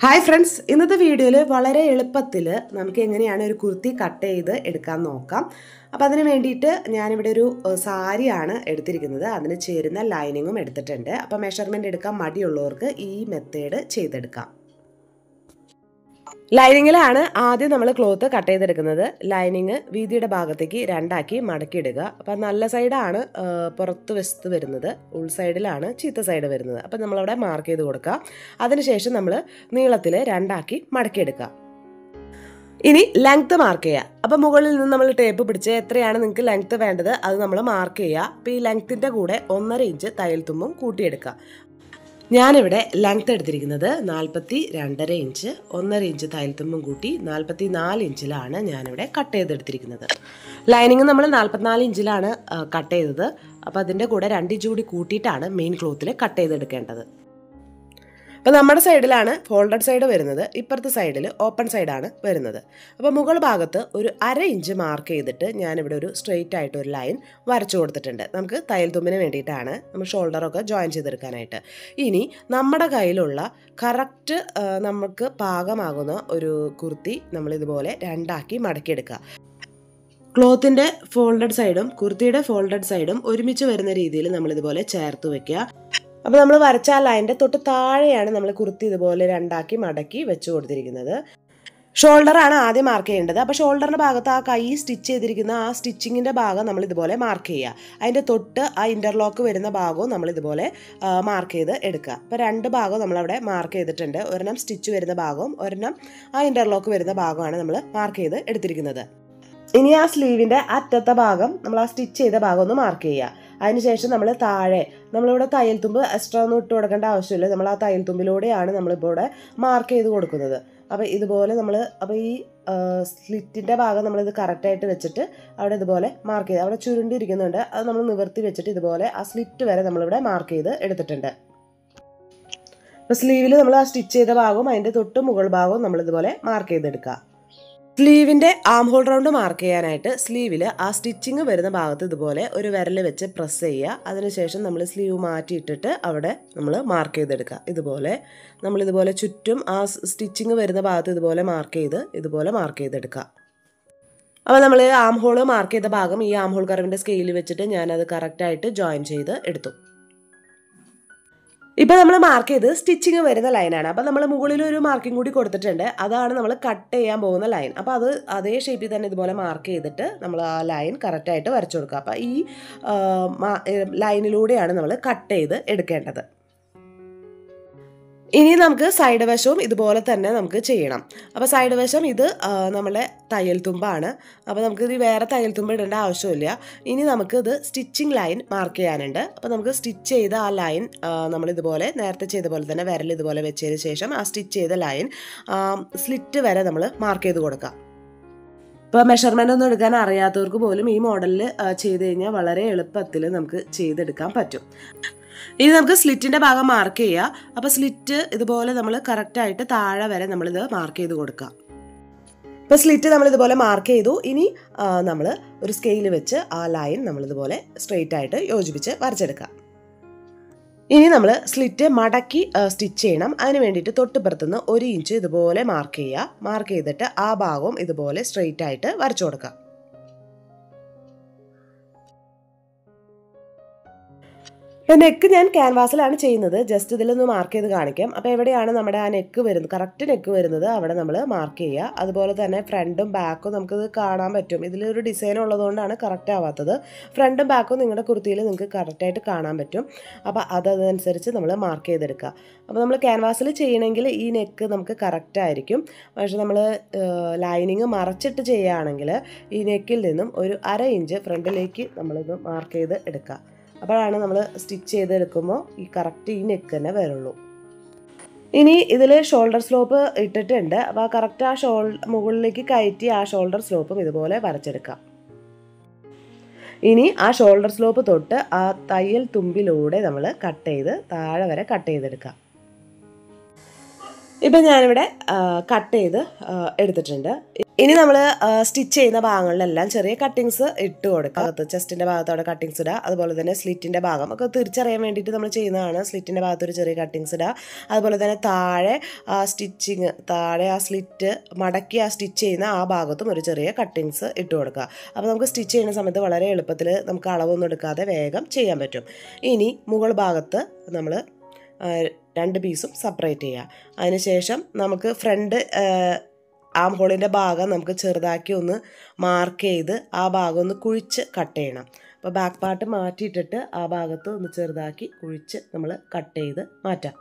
hi friends ഇന്നത്തെ വീഡിയോയിൽ വളരെ എളുപ്പത്തിൽ നമുക്ക് എങ്ങനെയാണ് ഒരു കുർത്തി കട്ട് ചെയ്ത് എടുക്കാൻ നോക്കാം അപ്പോൾ അതിന് വേണ്ടിയിട്ട് ഞാനിവിടെ ഒരു ഏഹ്, സാരിയാണ് എടുത്തിരിക്കുന്നത് അതിന് ചേരുന്ന ലൈനിങ്ങും എടുത്തിട്ടുണ്ട് അപ്പോൾ മെഷർമെൻറ്റ് എടുക്കാൻ മടിയുള്ളവർക്ക് ഈ മെത്തേഡ് ചെയ്തെടുക്കാം ലൈനിങ്ങിലാണ് ആദ്യം നമ്മൾ ക്ലോത്ത് കട്ട് ചെയ്തെടുക്കുന്നത് ലൈനിങ് വീതിയുടെ ഭാഗത്തേക്ക് രണ്ടാക്കി മടക്കിയിടുക അപ്പം നല്ല സൈഡാണ് ആ, പുറത്ത് വശത്ത് വരുന്നത് ഉൾ സൈഡിലാണ് ചീത്ത സൈഡ് വരുന്നത് അപ്പം നമ്മളവിടെ മാർക്ക് ചെയ്ത് കൊടുക്കുക അതിനുശേഷം നമ്മൾ നീളത്തിൽ രണ്ടാക്കി മടക്കിയെടുക്കുക ഇനി ലെങ്ത് മാർക്ക് ചെയ്യുക അപ്പം മുകളിൽ നിന്ന് നമ്മൾ ടേപ്പ് പിടിച്ച് എത്രയാണ് നിങ്ങൾക്ക് ലെങ്ത് വേണ്ടത് അത് നമ്മൾ മാർക്ക് ചെയ്യുക അപ്പോൾ ഈ ലെങ്ത്തിൻ്റെ കൂടെ ഒന്നര ഇഞ്ച് തയ്യൽ തുമ്പും കൂട്ടിയെടുക്കുക ഞാനിവിടെ ലെങ്ത് എടുത്തിരിക്കുന്നത് നാൽപ്പത്തി രണ്ടര ഇഞ്ച് ഒന്നര ഇഞ്ച് തയ്യൽത്തുമ്പും കൂട്ടി നാൽപ്പത്തി നാല് ഇഞ്ചിലാണ് ഞാനിവിടെ കട്ട് ചെയ്തെടുത്തിരിക്കുന്നത് ലൈനിങ് നമ്മൾ നാൽപ്പത്തിനാല് ഇഞ്ചിലാണ് കട്ട് ചെയ്തത് അപ്പോൾ അതിൻ്റെ കൂടെ രണ്ട് ഇഞ്ച് കൂടി കൂട്ടിയിട്ടാണ് മെയിൻ ക്ലോത്തിൽ കട്ട് ചെയ്തെടുക്കേണ്ടത് അപ്പോൾ നമ്മുടെ സൈഡിലാണ് ഫോൾഡഡ് സൈഡ് വരുന്നത് ഇപ്പുറത്തെ സൈഡിൽ ഓപ്പൺ സൈഡാണ് വരുന്നത് അപ്പോൾ മുകൾ ഭാഗത്ത് ഒരു അര ഇഞ്ച് മാർക്ക് ചെയ്തിട്ട് ഞാനിവിടെ ഒരു സ്ട്രെയിറ്റ് ആയിട്ട് ഒരു ലൈൻ വരച്ചു കൊടുത്തിട്ടുണ്ട് നമുക്ക് തയ്യൽ തുമ്പിന് വേണ്ടിയിട്ടാണ് നമ്മൾ ഷോൾഡറൊക്കെ ജോയിൻ ചെയ്തെടുക്കാനായിട്ട് ഇനി നമ്മുടെ കയ്യിലുള്ള കറക്റ്റ് നമുക്ക് പാകമാകുന്ന ഒരു കുർത്തി നമ്മളിതുപോലെ രണ്ടാക്കി മടക്കിയെടുക്കുക ക്ലോത്തിൻ്റെ ഫോൾഡഡ് സൈഡും കുർത്തിയുടെ ഫോൾഡഡ് സൈഡും ഒരുമിച്ച് വരുന്ന രീതിയിൽ നമ്മളിതുപോലെ ചേർത്ത് വെക്കുക അപ്പോൾ നമ്മൾ വരച്ച ആ ലൈൻ്റെ തൊട്ട് താഴെയാണ് നമ്മൾ കുർത്തി ഇതുപോലെ രണ്ടാക്കി മടക്കി വെച്ച് കൊടുത്തിരിക്കുന്നത് ഷോൾഡറാണ് ആദ്യം മാർക്ക് ചെയ്യേണ്ടത് അപ്പോൾ ഷോൾഡറിൻ്റെ ഭാഗത്ത് ആ കൈ സ്റ്റിച്ച് ചെയ്തിരിക്കുന്ന ആ സ്റ്റിച്ചിങ്ങിൻ്റെ ഭാഗം നമ്മൾ ഇതുപോലെ മാർക്ക് ചെയ്യുക അതിൻ്റെ തൊട്ട് ആ ഇൻ്റർലോക്ക് വരുന്ന ഭാഗവും നമ്മൾ ഇതുപോലെ മാർക്ക് ചെയ്ത് എടുക്കുക അപ്പോൾ രണ്ട് ഭാഗവും നമ്മളവിടെ മാർക്ക് ചെയ്തിട്ടുണ്ട് ഒരെണ്ണം സ്റ്റിച്ച് വരുന്ന ഭാഗവും ഒരെണ്ണം ആ ഇൻ്റർലോക്ക് വരുന്ന ഭാഗമാണ് നമ്മൾ മാർക്ക് ചെയ്ത് എടുത്തിരിക്കുന്നത് ഇനി ആ സ്ലീവിൻ്റെ അറ്റത്തെ ഭാഗം നമ്മൾ ആ സ്റ്റിച്ച് ചെയ്ത ഭാഗം ഒന്ന് മാർക്ക് ചെയ്യുക അതിനുശേഷം നമ്മൾ താഴെ നമ്മളിവിടെ തയ്യൽ തുമ്പ് എക്സ്ട്രാ ഒന്നും ഇട്ട് കൊടുക്കേണ്ട ആവശ്യമില്ല നമ്മൾ ആ തയ്യൽ തുമ്പിലൂടെയാണ് നമ്മളിപ്പോൾ ഇവിടെ മാർക്ക് ചെയ്ത് കൊടുക്കുന്നത് അപ്പോൾ ഇതുപോലെ നമ്മൾ അപ്പോൾ ഈ സ്ലിറ്റിൻ്റെ ഭാഗം നമ്മളിത് കറക്റ്റായിട്ട് വെച്ചിട്ട് അവിടെ ഇതുപോലെ മാർക്ക് ചെയ്ത് അവിടെ ചുരുണ്ടിരിക്കുന്നുണ്ട് അത് നമ്മൾ നിവർത്തി വെച്ചിട്ട് ഇതുപോലെ ആ സ്ലിറ്റ് വരെ നമ്മളിവിടെ മാർക്ക് ചെയ്ത് എടുത്തിട്ടുണ്ട് അപ്പോൾ സ്ലീവിൽ നമ്മൾ ആ സ്റ്റിച്ച് ചെയ്ത ഭാഗവും അതിൻ്റെ തൊട്ട് മുകൾ ഭാഗവും നമ്മളിതുപോലെ മാർക്ക് ചെയ്തെടുക്കുക സ്ലീവിൻ്റെ ആം ഹോൾ റൗണ്ട് മാർക്ക് ചെയ്യാനായിട്ട് സ്ലീവിൽ ആ സ്റ്റിച്ചിങ് വരുന്ന ഭാഗത്ത് ഇതുപോലെ ഒരു വിരൽ വെച്ച് പ്രസ് ചെയ്യുക അതിനുശേഷം നമ്മൾ സ്ലീവ് മാറ്റിയിട്ടിട്ട് അവിടെ നമ്മൾ മാർക്ക് ചെയ്തെടുക്കുക ഇതുപോലെ നമ്മൾ ഇതുപോലെ ചുറ്റും ആ സ്റ്റിച്ചിങ് വരുന്ന ഭാഗത്ത് ഇതുപോലെ മാർക്ക് ചെയ്ത് ഇതുപോലെ മാർക്ക് ചെയ്തെടുക്കുക അപ്പോൾ നമ്മൾ ആം ഹോൾ മാർക്ക് ചെയ്ത ഭാഗം ഈ ആം ഹോൾ കറവിൻ്റെ സ്കെയിൽ വെച്ചിട്ട് ഞാനത് കറക്റ്റായിട്ട് ജോയിൻ ചെയ്ത് എടുത്തു ഇപ്പം നമ്മൾ മാർക്ക് ചെയ്ത് സ്റ്റിച്ചിങ് വരുന്ന ലൈനാണ് അപ്പം നമ്മൾ മുകളിൽ ഒരു മാർക്കിംഗ് കൂടി കൊടുത്തിട്ടുണ്ട് അതാണ് നമ്മൾ കട്ട് ചെയ്യാൻ പോകുന്ന ലൈൻ അപ്പോൾ അത് അതേ ഷേപ്പിൽ തന്നെ ഇതുപോലെ മാർക്ക് ചെയ്തിട്ട് നമ്മൾ ആ ലൈൻ കറക്റ്റായിട്ട് വരച്ചു കൊടുക്കുക അപ്പോൾ ഈ ആ, മാ- ഏ, ലൈനിലൂടെയാണ് നമ്മൾ കട്ട് ചെയ്ത് എടുക്കേണ്ടത് ഇനി നമുക്ക് സൈഡ് വശവും ഇതുപോലെ തന്നെ നമുക്ക് ചെയ്യണം അപ്പോൾ സൈഡ് വശം ഇത് ആ, നമ്മുടെ തയ്യൽ തുമ്പാണ് അപ്പോൾ നമുക്ക് ഇത് വേറെ തയ്യൽ തുമ്പ് ഇടേണ്ട ആവശ്യമില്ല ഇനി നമുക്ക് ഇത് സ്റ്റിച്ചിങ് ലൈൻ മാർക്ക് ചെയ്യാനുണ്ട് അപ്പോൾ നമുക്ക് സ്റ്റിച്ച് ചെയ്ത ആ ലൈൻ നമ്മൾ ഇതുപോലെ നേരത്തെ ചെയ്ത പോലെ തന്നെ വിരൽ ഇതുപോലെ വെച്ചതിന് ശേഷം ആ സ്റ്റിച്ച് ചെയ്ത ലൈൻ സ്ലിറ്റ് വരെ നമ്മൾ മാർക്ക് ചെയ്ത് കൊടുക്കാം ഇപ്പോൾ മെഷർമെൻ്റ് ഒന്നും എടുക്കാൻ അറിയാത്തവർക്ക് പോലും ഈ മോഡലിൽ ചെയ്ത് കഴിഞ്ഞാൽ വളരെ എളുപ്പത്തിൽ നമുക്ക് ചെയ്തെടുക്കാൻ പറ്റും ഇനി നമുക്ക് സ്ലിറ്റിൻ്റെ ഭാഗം മാർക്ക് ചെയ്യുക അപ്പോൾ സ്ലിറ്റ് ഇതുപോലെ നമ്മൾ കറക്റ്റായിട്ട് താഴെ വരെ നമ്മളിത് മാർക്ക് ചെയ്ത് കൊടുക്കാം ഇപ്പോൾ സ്ലിറ്റ് നമ്മൾ ഇതുപോലെ മാർക്ക് ചെയ്തു ഇനി നമ്മൾ ഒരു സ്കെയിൽ വെച്ച് ആ ലൈൻ നമ്മളിതുപോലെ സ്ട്രെയിറ്റ് ആയിട്ട് യോജിപ്പിച്ച് വരച്ചെടുക്കാം ഇനി നമ്മൾ സ്ലിറ്റ് മടക്കി സ്റ്റിച്ച് ചെയ്യണം അതിന് വേണ്ടിയിട്ട് തൊട്ടിപ്പുറത്തുനിന്ന് ഒരു ഇഞ്ച് ഇതുപോലെ മാർക്ക് ചെയ്യുക മാർക്ക് ചെയ്തിട്ട് ആ ഭാഗവും ഇതുപോലെ സ്ട്രെയിറ്റ് ആയിട്ട് വരച്ചു കൊടുക്കാം ഇപ്പോൾ നെക്ക് ഞാൻ ക്യാൻവാസിലാണ് ചെയ്യുന്നത് ജസ്റ്റ് ഇതിലൊന്ന് മാർക്ക് ചെയ്ത് കാണിക്കാം അപ്പോൾ എവിടെയാണ് നമ്മുടെ ആ നെക്ക് വരുന്നത് കറക്റ്റ് നെക്ക് വരുന്നത് അവിടെ നമ്മൾ മാർക്ക് ചെയ്യുക അതുപോലെ തന്നെ ഫ്രണ്ടും ബാക്കും നമുക്കിത് കാണാൻ പറ്റും ഇതിലൊരു ഡിസൈൻ ഉള്ളതുകൊണ്ടാണ് കറക്റ്റ് ആവാത്തത് ഫ്രണ്ടും ബാക്കും നിങ്ങളുടെ കുർത്തിയിൽ നിങ്ങൾക്ക് കറക്റ്റായിട്ട് കാണാൻ പറ്റും അപ്പോൾ അതനുസരിച്ച് നമ്മൾ മാർക്ക് ചെയ്തെടുക്കുക അപ്പോൾ നമ്മൾ ക്യാൻവാസിൽ ചെയ്യണമെങ്കിൽ ഈ നെക്ക് നമുക്ക് കറക്റ്റ് ആയിരിക്കും പക്ഷേ നമ്മൾ ലൈനിങ് മറച്ചിട്ട് ചെയ്യുകയാണെങ്കിൽ ഈ നെക്കിൽ നിന്നും ഒരു അര ഇഞ്ച് ഫ്രണ്ടിലേക്ക് നമ്മളിത് മാർക്ക് ചെയ്ത് എടുക്കുക അപ്പോഴാണ് നമ്മൾ സ്റ്റിച്ച് ചെയ്തെടുക്കുമ്പോൾ ഈ കറക്റ്റ് ഈ നെക്ക് തന്നെ വരുള്ളൂ ഇനി ഇതിൽ ഷോൾഡർ സ്ലോപ്പ് ഇട്ടിട്ടുണ്ട് അപ്പോൾ ആ കറക്റ്റ് ആ ഷോൾ മുകളിലേക്ക് കയറ്റി ആ ഷോൾഡർ സ്ലോപ്പും ഇതുപോലെ വരച്ചെടുക്കാം ഇനി ആ ഷോൾഡർ സ്ലോപ്പ് തൊട്ട് ആ തയ്യൽ തുമ്പിലൂടെ നമ്മൾ കട്ട് ചെയ്ത് താഴെ വരെ കട്ട് ചെയ്തെടുക്കാം ഇപ്പം ഞാനിവിടെ കട്ട് ചെയ്ത് ആ, എടുത്തിട്ടുണ്ട് ഇനി നമ്മൾ സ്റ്റിച്ച് ചെയ്യുന്ന ഭാഗങ്ങളിലെല്ലാം ചെറിയ കട്ടിങ്സ് ഇട്ട് കൊടുക്കുക അകത്ത് ചെസ്റ്റിൻ്റെ ഭാഗത്ത് അവിടെ കട്ടിങ്സ് ഇടുക അതുപോലെ തന്നെ സ്ലിറ്റിൻ്റെ ഭാഗം ഒക്കെ തിരിച്ചറിയാൻ വേണ്ടിയിട്ട് നമ്മൾ ചെയ്യുന്നതാണ് സ്ലിറ്റിൻ്റെ ഭാഗത്ത് ഒരു ചെറിയ കട്ടിങ്സ് ഇടുക അതുപോലെ തന്നെ താഴെ ആ സ്റ്റിച്ചിങ് താഴെ ആ സ്ലിറ്റ് മടക്കി ആ സ്റ്റിച്ച് ചെയ്യുന്ന ആ ഭാഗത്തും ഒരു ചെറിയ കട്ടിങ്സ് ഇട്ട് കൊടുക്കുക അപ്പോൾ നമുക്ക് സ്റ്റിച്ച് ചെയ്യുന്ന സമയത്ത് വളരെ എളുപ്പത്തിൽ നമുക്ക് അളവൊന്നും എടുക്കാതെ വേഗം ചെയ്യാൻ പറ്റും ഇനി മുകൾ ഭാഗത്ത് നമ്മൾ രണ്ട് പീസും സെപ്പറേറ്റ് ചെയ്യുക അതിനുശേഷം നമുക്ക് ഫ്രണ്ട് ആം ഹോളിൻ്റെ ഭാഗം നമുക്ക് ചെറുതാക്കി ഒന്ന് മാർക്ക് ചെയ്ത് ആ ഭാഗം ഒന്ന് കുഴിച്ച് കട്ട് ചെയ്യണം അപ്പോൾ ബാക്ക് പാർട്ട് മാറ്റിയിട്ടിട്ട് ആ ഭാഗത്ത് ഒന്ന് ചെറുതാക്കി കുഴിച്ച് നമ്മൾ കട്ട് ചെയ്ത് മാറ്റാം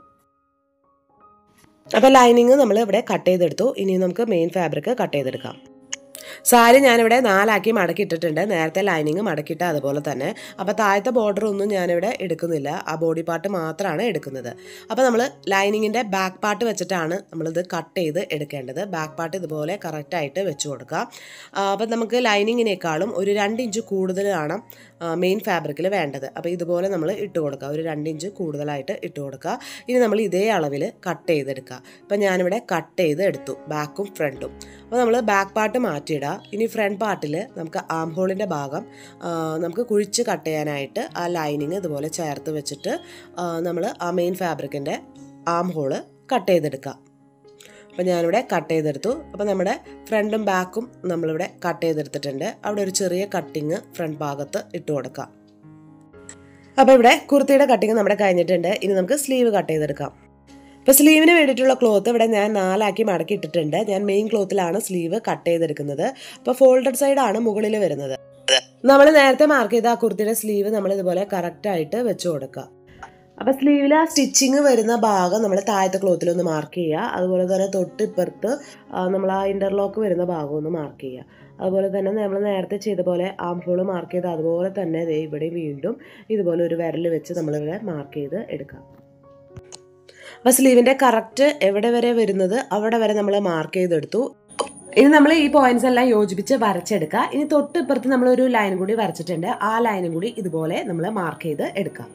അപ്പോൾ ലൈനിങ് നമ്മൾ ഇവിടെ കട്ട് ചെയ്തെടുത്തു ഇനി നമുക്ക് മെയിൻ ഫാബ്രിക് കട്ട് ചെയ്തെടുക്കാം സാരി ഞാനിവിടെ നാലാക്കി മടക്കിയിട്ടിട്ടുണ്ട് നേരത്തെ ലൈനിങ് മടക്കിയിട്ട് അതുപോലെ തന്നെ അപ്പോൾ താഴത്തെ ബോർഡർ ഒന്നും ഞാനിവിടെ എടുക്കുന്നില്ല ആ ബോഡി പാർട്ട് മാത്രമാണ് എടുക്കുന്നത് അപ്പോൾ നമ്മൾ ലൈനിങ്ങിൻ്റെ ബാക്ക് പാർട്ട് വെച്ചിട്ടാണ് നമ്മളിത് കട്ട് ചെയ്ത് എടുക്കേണ്ടത് ബാക്ക് പാർട്ട് ഇതുപോലെ കറക്റ്റായിട്ട് വെച്ച് കൊടുക്കുക അപ്പോൾ നമുക്ക് ലൈനിങ്ങിനേക്കാളും ഒരു രണ്ട് ഇഞ്ച് കൂടുതലാണ് മെയിൻ ഫാബ്രിക്കിൽ വേണ്ടത് അപ്പോൾ ഇതുപോലെ നമ്മൾ ഇട്ട് കൊടുക്കുക ഒരു രണ്ട് ഇഞ്ച് കൂടുതലായിട്ട് ഇട്ട് കൊടുക്കുക ഇനി നമ്മൾ ഇതേ അളവിൽ കട്ട് ചെയ്തെടുക്കുക ഇപ്പം ഞാനിവിടെ കട്ട് ചെയ്ത് എടുത്തു ബാക്കും ഫ്രണ്ടും അപ്പോൾ നമ്മൾ ബാക്ക് പാർട്ട് മാറ്റിയിടുക ഇനി ഫ്രണ്ട് പാർട്ടിൽ നമുക്ക് ആം ഹോളിൻ്റെ ഭാഗം ആ, നമുക്ക് കുഴിച്ച് കട്ട് ചെയ്യാനായിട്ട് ആ ലൈനിങ് ഇതുപോലെ ചേർത്ത് വെച്ചിട്ട് നമ്മൾ ആ മെയിൻ ഫാബ്രിക്കിൻ്റെ ആം ഹോള് കട്ട് ചെയ്തെടുക്കുക അപ്പോൾ ഞാനിവിടെ കട്ട് ചെയ്തെടുത്തു അപ്പോൾ നമ്മുടെ ഫ്രണ്ടും ബാക്കും നമ്മളിവിടെ കട്ട് ചെയ്തെടുത്തിട്ടുണ്ട് അവിടെ ഒരു ചെറിയ കട്ടിങ് ഫ്രണ്ട് ഭാഗത്ത് ഇട്ട് കൊടുക്കാം അപ്പോൾ ഇവിടെ കുർത്തിയുടെ കട്ടിങ് നമ്മുടെ കഴിഞ്ഞിട്ടുണ്ട് ഇനി നമുക്ക് സ്ലീവ് കട്ട് ചെയ്തെടുക്കാം ഇപ്പോൾ സ്ലീവിന് വേണ്ടിയിട്ടുള്ള ക്ലോത്ത് ഇവിടെ ഞാൻ നാലാക്കി മടക്കി ഇട്ടിട്ടുണ്ട് ഞാൻ മെയിൻ ക്ലോത്തിലാണ് സ്ലീവ് കട്ട് ചെയ്തെടുക്കുന്നത് അപ്പോൾ ഫോൾഡഡ് സൈഡാണ് മുകളിൽ വരുന്നത് നമ്മൾ നേരത്തെ മാർക്ക് ചെയ്ത ആ കുർത്തിയുടെ സ്ലീവ് നമ്മൾ ഇതുപോലെ കറക്റ്റായിട്ട് വെച്ച് കൊടുക്കുക അപ്പോൾ സ്ലീവിൽ ആ സ്റ്റിച്ചിങ് വരുന്ന ഭാഗം നമ്മൾ താഴത്തെ ക്ലോത്തിൽ ഒന്ന് മാർക്ക് ചെയ്യുക അതുപോലെ തന്നെ തൊട്ടിപ്പുറത്ത് നമ്മൾ ആ ഇൻ്റർലോക്ക് വരുന്ന ഭാഗം ഒന്ന് മാർക്ക് ചെയ്യുക അതുപോലെ തന്നെ നമ്മൾ നേരത്തെ ചെയ്ത പോലെ ആം ഹോള് മാർക്ക് ചെയ്ത് അതുപോലെ തന്നെ ദേ ഇവിടെ വീണ്ടും ഇതുപോലെ ഒരു വിരൽ വെച്ച് നമ്മളിവിടെ മാർക്ക് ചെയ്ത് എടുക്കാം അപ്പോൾ സ്ലീവിൻ്റെ കറക്റ്റ് എവിടെ വരെ വരുന്നത് അവിടെ വരെ നമ്മൾ മാർക്ക് ചെയ്തെടുത്തു ഇനി നമ്മൾ ഈ പോയിന്റ്സ് എല്ലാം യോജിപ്പിച്ച് വരച്ചെടുക്കുക ഇനി തൊട്ട് ഇപ്പുറത്ത് നമ്മളൊരു ലൈൻ കൂടി വരച്ചിട്ടുണ്ട് ആ ലൈനും കൂടി ഇതുപോലെ നമ്മൾ മാർക്ക് ചെയ്ത് എടുക്കാം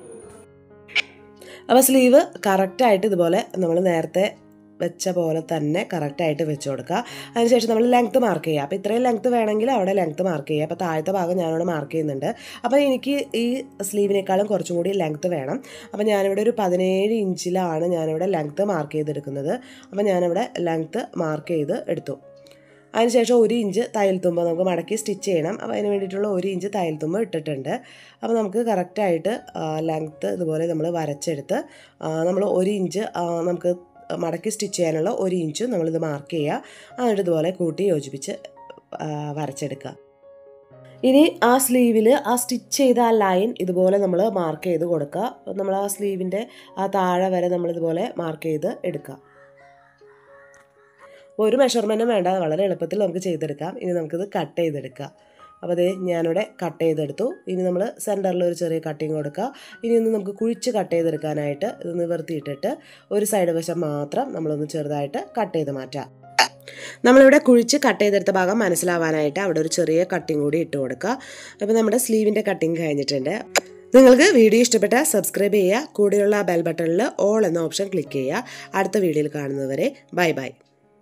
അപ്പോൾ സ്ലീവ് കറക്റ്റായിട്ട് ഇതുപോലെ നമ്മൾ നേരത്തെ വെച്ച പോലെ തന്നെ കറക്റ്റായിട്ട് വെച്ച് കൊടുക്കുക അതിനുശേഷം നമ്മൾ ലെങ്ത്ത് മാർക്ക് ചെയ്യുക അപ്പോൾ ഇത്രയും ലെങ്ത്ത് വേണമെങ്കിൽ അവിടെ ലെങ്ത്ത് മാർക്ക് ചെയ്യുക അപ്പോൾ താഴത്തെ ഭാഗം ഞാനിവിടെ മാർക്ക് ചെയ്യുന്നുണ്ട് അപ്പോൾ എനിക്ക് ഈ സ്ലീവിനേക്കാളും കുറച്ചും കൂടി ലെങ്ത്ത് വേണം അപ്പോൾ ഞാനിവിടെ ഒരു പതിനേഴ് ഇഞ്ചിലാണ് ഞാനിവിടെ ലെങ്ത്ത് മാർക്ക് ചെയ്തെടുക്കുന്നത് അപ്പോൾ ഞാനിവിടെ ലെങ്ത്ത് മാർക്ക് ചെയ്ത് എടുത്തു അതിനുശേഷം ഒരു ഇഞ്ച് തയ്യൽ തുമ്പ് നമുക്ക് മടക്കി സ്റ്റിച്ച് ചെയ്യണം അപ്പോൾ അതിന് വേണ്ടിയിട്ടുള്ള ഒരു ഇഞ്ച് തയ്യൽ തുമ്പ് ഇട്ടിട്ടുണ്ട് അപ്പോൾ നമുക്ക് കറക്റ്റായിട്ട് ലെങ്ത്ത് ഇതുപോലെ നമ്മൾ വരച്ചെടുത്ത് നമ്മൾ ഒരു ഇഞ്ച് ആ, നമുക്ക് മടക്കി സ്റ്റിച്ച് ചെയ്യാനുള്ള ഒരു ഇഞ്ച് നമ്മളിത് മാർക്ക് ചെയ്യുക എന്നിട്ട് ഇതുപോലെ കൂട്ടി യോജിപ്പിച്ച് ആ, വരച്ചെടുക്കുക ഇനി ആ സ്ലീവിൽ ആ സ്റ്റിച്ച് ചെയ്ത ആ ലൈൻ ഇതുപോലെ നമ്മൾ മാർക്ക് ചെയ്ത് കൊടുക്കുക നമ്മൾ ആ സ്ലീവിൻ്റെ ആ താഴെ വരെ നമ്മൾ ഇതുപോലെ മാർക്ക് ചെയ്ത് എടുക്കുക ഒരു മെഷർമെൻറ്റും വേണ്ട വളരെ എളുപ്പത്തിൽ നമുക്ക് ചെയ്തെടുക്കാം ഇനി നമുക്കിത് കട്ട് ചെയ്തെടുക്കാം അപ്പോൾ അതേ ഞാനിവിടെ കട്ട് ചെയ്തെടുത്തു ഇനി നമ്മൾ സെൻറ്ററിൽ ഒരു ചെറിയ കട്ടിങ് കൊടുക്കുക ഇനി ഒന്ന് നമുക്ക് കുഴിച്ച് കട്ട് ചെയ്തെടുക്കാനായിട്ട് ഇത് നിവർത്തിയിട്ടിട്ട് ഒരു സൈഡ് വശം മാത്രം നമ്മളൊന്ന് ചെറുതായിട്ട് കട്ട് ചെയ്ത് മാറ്റാം നമ്മളിവിടെ കുഴിച്ച് കട്ട് ചെയ്തെടുത്ത ഭാഗം മനസ്സിലാവാനായിട്ട് അവിടെ ഒരു ചെറിയ കട്ടിങ് കൂടി ഇട്ട് കൊടുക്കുക അപ്പോൾ നമ്മുടെ സ്ലീവിൻ്റെ കട്ടിങ് കഴിഞ്ഞിട്ടുണ്ട് നിങ്ങൾക്ക് വീഡിയോ ഇഷ്ടപ്പെട്ടാൽ സബ്സ്ക്രൈബ് ചെയ്യുക കൂടെയുള്ള ബെൽ ബട്ടണിൽ ഓൾ എന്ന ഓപ്ഷൻ ക്ലിക്ക് ചെയ്യുക അടുത്ത വീഡിയോയിൽ കാണുന്നവരെ ബൈ ബൈ